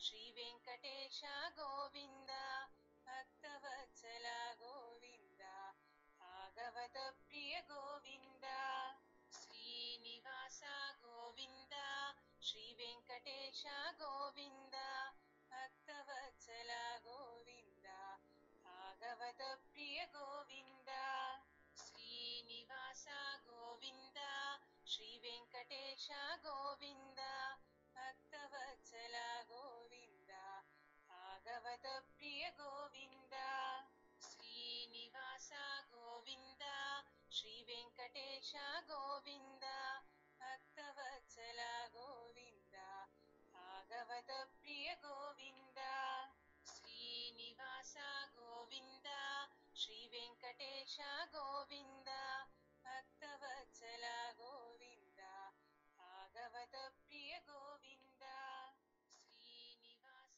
శ్రీ వెంకటేశ గోవింద భక్తవత్సల గోవింద భాగవత ప్రియ గోవింద శ్రీనివాస గోవింద శ్రీ వెంకటేశ గోవింద భక్తవత్సల గోవింద భాగవత ప్రియ గోవింద శ్రీనివాస గోవింద శ్రీ వెంకటేశ గోవింద భక్తవత్సల గోవింద భాగవత ప్రియ గోవింద శ్రీనివాస గోవింద శ్రీ వెంకటేశ గోవింద భక్తవత్సల గోవింద భాగవత ప్రియ గోవింద శ్రీనివాస గోవింద శ్రీ వెంకటేశ గోవింద భక్తవత్సల గోవింద భాగవత ప్రియ గోవింద శ్రీనివాస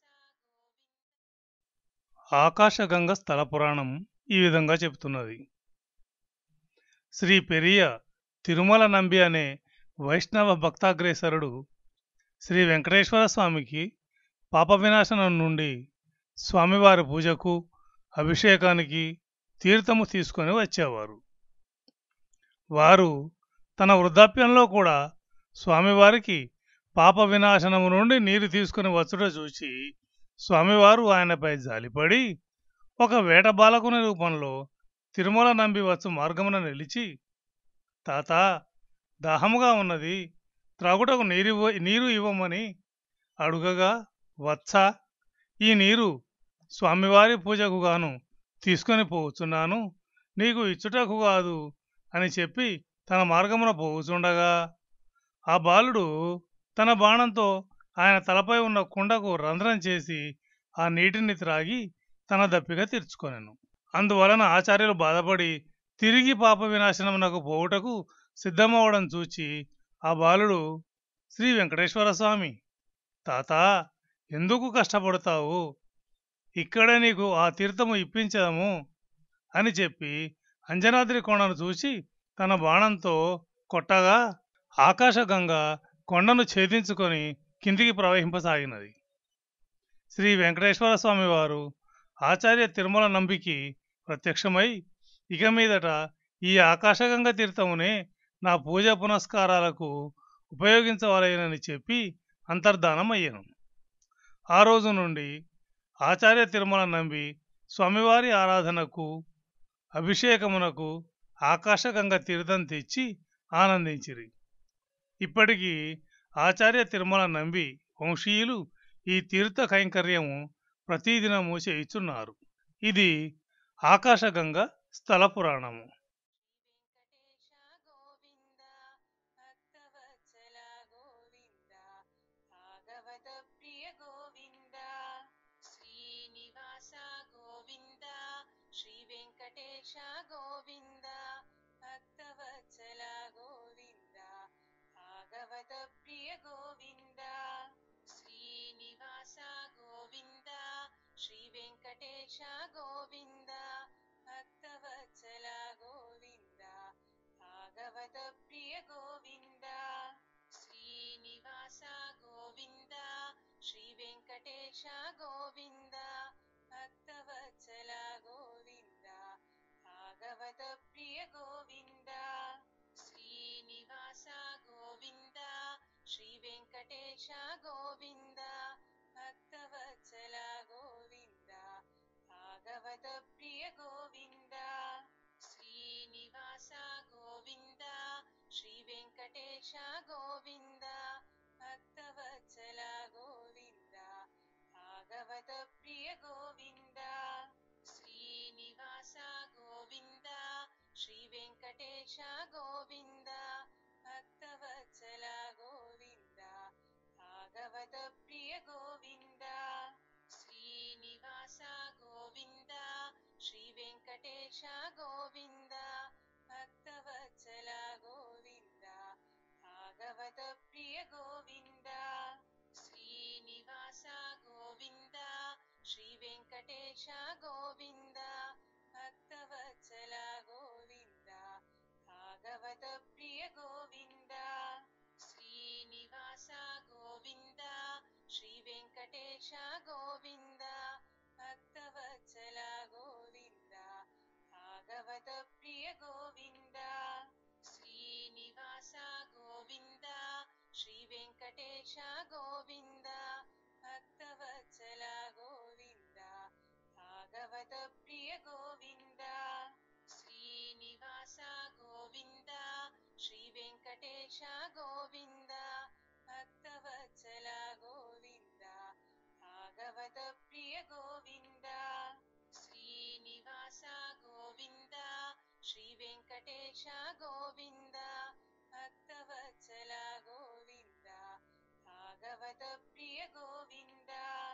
గోవింద ఆకాశగంగ స్థల పురాణం ఈ విధంగా చెబుతున్నది శ్రీ పెరియ తిరుమల నంబి అనే వైష్ణవ భక్తాగ్రేసరుడు శ్రీ వెంకటేశ్వర స్వామికి పాప వినాశనం నుండి స్వామివారి పూజకు అభిషేకానికి తీర్థము తీసుకొని వచ్చేవారు వారు తన వృద్ధాప్యంలో కూడా స్వామివారికి పాప వినాశనము నుండి నీరు తీసుకుని వచ్చుట చూచి స్వామివారు ఆయనపై జాలిపడి ఒక వేట బాలకుని రూపంలో తిరుమల నంబి వచ్చు మార్గమున నిలిచి తాత దాహముగా ఉన్నది త్రాగుటకు నీరు ఇవ్వ- నీరు ఇవ్వమని అడుగగా వత్స ఈ నీరు స్వామివారి పూజకు గాను తీసుకొని పోవచ్చున్నాను నీకు ఇచ్చుటకు కాదు అని చెప్పి తన మార్గమున పోవుచుండగా ఆ బాలుడు తన బాణంతో ఆయన తలపై ఉన్న కుండకు రంధ్రం చేసి ఆ నీటిని త్రాగి తన దప్పిక తీర్చుకొనెను అందువలన ఆచార్యులు బాధపడి తిరిగి పాప వినాశనమునకు పోవుటకు సిద్ధమవడం చూచి ఆ బాలుడు శ్రీ వెంకటేశ్వర స్వామి తాత ఎందుకు కష్టపడతావు ఇక్కడే నీకు ఆ తీర్థము ఇప్పించదము అని చెప్పి అంజనాద్రి కొండను చూసి తన బాణంతో కొట్టగా ఆకాశగంగ కొండను ఛేదించుకొని కిందికి ప్రవహింపసాగినది శ్రీ వెంకటేశ్వర స్వామి వారు ఆచార్య తిరుమల నంబికి ప్రత్యక్షమై ఇక మీదట ఈ ఆకాశగంగ తీర్థమునే నా పూజ పునస్కారాలకు ఉపయోగించవలెనని చెప్పి అంతర్ధానం అయ్యాను ఆ రోజు నుండి ఆచార్య తిరుమల నంబి స్వామివారి ఆరాధనకు అభిషేకమునకు ఆకాశగంగ తీర్థం తెచ్చి ఆనందించిరి ఇప్పటికీ ఆచార్య తిరుమల నంబి వంశీయులు ఈ తీర్థ కైంకర్యము ప్రతిదినము చేయుచున్నారు ఇది ఆకాశగంగ స్థల పురాణము వెంకటేశ గోవింద భక్తవత్సల గోవింద భాగవత ప్రియ గోవింద శ్రీనివాస గోవింద శ్రీ వెంకటేశ గోవింద భక్తవత్సల గోవింద భాగవత ప్రియ గోవింద శ్రీనివాస గోవింద శ్రీ వెంకటేశ గోవింద భక్తవత్సల గోవింద భాగవత ప్రియ గోవింద శ్రీనివాస గోవింద శ్రీ వెంకటేశ గోవింద భక్తవత్సల గోవింద భాగవత ప్రియ గోవింద శ్రీనివాస గోవింద శ్రీ వెంకటేశ గోవింద భక్తవత్సల గోవింద భాగవత ప్రియ గోవింద శ్రీనివాస గోవింద శ్రీ వెంకటేశ గోవింద భక్తవత్సల గోవింద భాగవత ప్రియ గోవింద శ్రీనివాస గోవింద శ్రీ వెంకటేశ గోవింద భక్తవత్సల గోవింద భాగవత ప్రియ గోవింద శ్రీనివాస గోవింద శ్రీ వెంకటేశ గోవింద భక్తవత్సల గోవింద భాగవత ప్రియ గోవింద శ్రీనివాస గోవింద శ్రీ వెంకటేశ గోవింద భక్తవత్సల గోవింద భాగవత ప్రియ గోవింద శ్రీనివాస గోవింద శ్రీ వెంకటేశ వెంకటేశ గోవింద భక్తవత్సల గోవింద భాగవత ప్రియ గోవింద శ్రీనివాస గోవింద శ్రీ వెంకటేశ గోవింద భక్తవత్సల గోవింద భాగవత ప్రియ గోవింద శ్రీనివాస గోవింద శ్రీ వెంకటేశ గోవింద భక్తవత్సల గోవింద భాగవత ప్రియ గోవింద శ్రీనివాస గోవింద శ్రీ వెంకటేశ గోవింద భక్తవత్సల గోవింద భాగవత ప్రియ గోవింద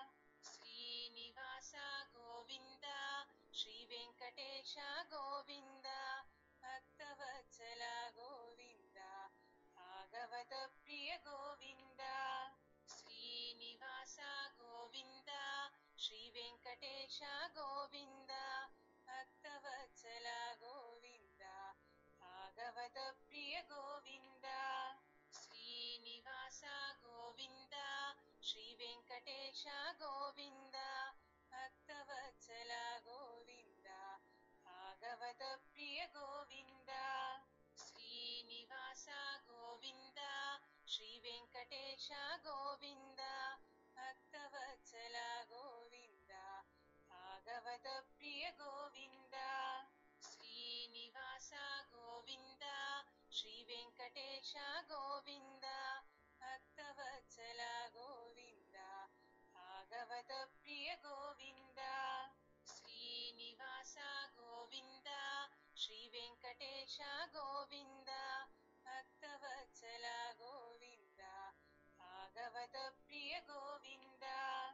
శ్రీనివాస గోవింద శ్రీ వెంకటేశ గోవింద భక్తవత్సల గోవింద భాగవత ప్రియ గోవింద శ్రీనివాస గోవింద శ్రీ వెంకటేశ గోవింద భక్తవత్సల గోవింద భాగవత ప్రియ గోవింద శ్రీనివాస గోవింద శ్రీ వెంకటేశ గోవింద భక్తవత్సల గోవింద భాగవత ప్రియ గోవింద శ్రీనివాస గోవింద శ్రీ వెంకటేశ గోవింద భక్తవత్సల గోవింద భాగవత ప్రియ గోవింద శ్రీనివాస గోవింద శ్రీ వెంకటేశ గోవింద భక్తవత్సల గోవింద భాగవత ప్రియ గోవింద శ్రీనివాస గోవింద శ్రీ వెంకటేశ గోవింద భక్తవత్సల గోవింద భాగవత ప్రియ గోవింద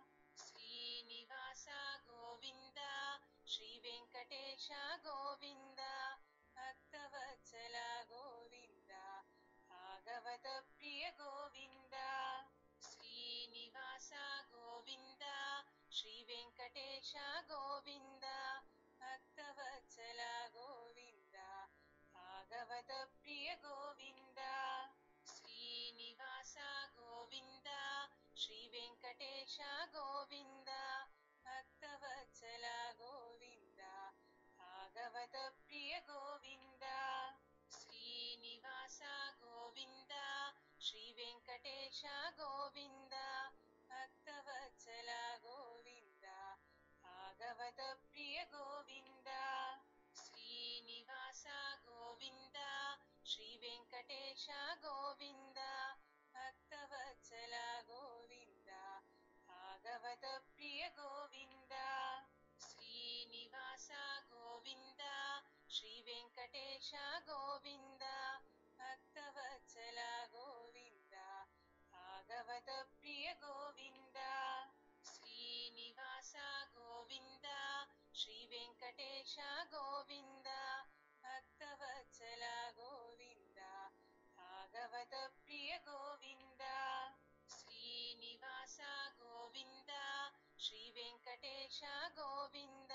శ్రీనివాస గోవింద శ్రీ వెంకటేశ గోవింద భక్తవత్సల గోవింద భాగవత ప్రియ గోవింద శ్రీనివాస గోవింద శ్రీ వెంకటేశ గోవింద భక్తవత్సల గోవింద భాగవత ప్రియ గోవింద శ్రీనివాస గోవింద శ్రీ వెంకటేశ గోవింద భక్తవత్సల గోవింద భాగవత ప్రియ గోవింద శ్రీనివాస గోవింద శ్రీ వెంకటేశ గోవింద భక్తవత్సల గోవింద భాగవత ప్రియ గోవింద శ్రీనివాస గోవింద శ్రీ వెంకటేశ గోవింద భక్తవత్సల గోవింద భాగవత ప్రియ గోవింద శ్రీనివాస గోవింద శ్రీ వెంకటేశ గోవింద భక్తవత్సల గోవింద భాగవత ప్రియ గోవింద శ్రీనివాస గోవింద శ్రీ వెంకటేశ గోవింద భక్తవత్సల గోవింద భాగవత ప్రియ గోవింద శ్రీనివాస గోవింద శ్రీ వెంకటేశ గోవింద